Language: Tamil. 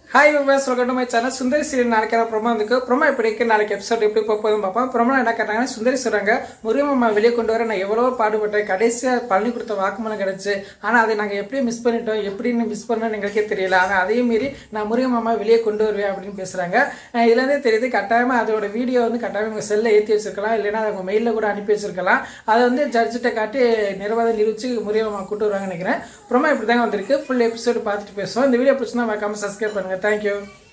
ஹாய் விவாஸ் welcome to my channel Sundari serial நாளைக்கு ப்ரோமோ வந்துருக்கு ப்ரோமோ எப்படி இருக்கு நாளைக்கு எபிசோட் எப்படி போக போதும் பார்ப்போம் ப்ரோமோ என்ன கேட்டாங்கன்னா சுந்தரி சொல்றாங்க முருகம்மா வெளியே கொண்டு வர நான் எவ்வளவோ பாடுபட்டேன் கடைசியாக பழனி கொடுத்த வாக்குமூலம் கிடைச்சு ஆனால் அதை நாங்கள் எப்படி மிஸ் பண்ணிட்டோம் எப்படின்னு மிஸ் பண்ணோம்னு எங்களுக்கே தெரியல ஆனால் அதே மீறி நான் முருகம்மா வெளியே கொண்டு வருவேன் அப்படின்னு பேசுறாங்க அஹ் இதுலேருந்தே தெரியுது கட்டாயமாக அதோட வீடியோ வந்து கட்டாயம் உங்கள் செல்லில் ஏற்றி வச்சிருக்கலாம் இல்லைன்னா அவங்க மெயிலில் கூட அனுப்பி வச்சிருக்கலாம் அதை வந்து ஜட்ஜிட்ட காட்டி நிர்வாகம் நிரூபிச்சு முருகம்மா கூட்டு வருவாங்கன்னு நினைக்கிறேன் ப்ரோமோ இப்படி தாங்க வந்திருக்கு ஃபுல் எபிசோடு பார்த்துட்டு பேசுவோம் இந்த வீடியோ பிடிச்சினா மறக்காம சப்ஸ்கிரைப் பண்ணுங்க தேங்க்யூ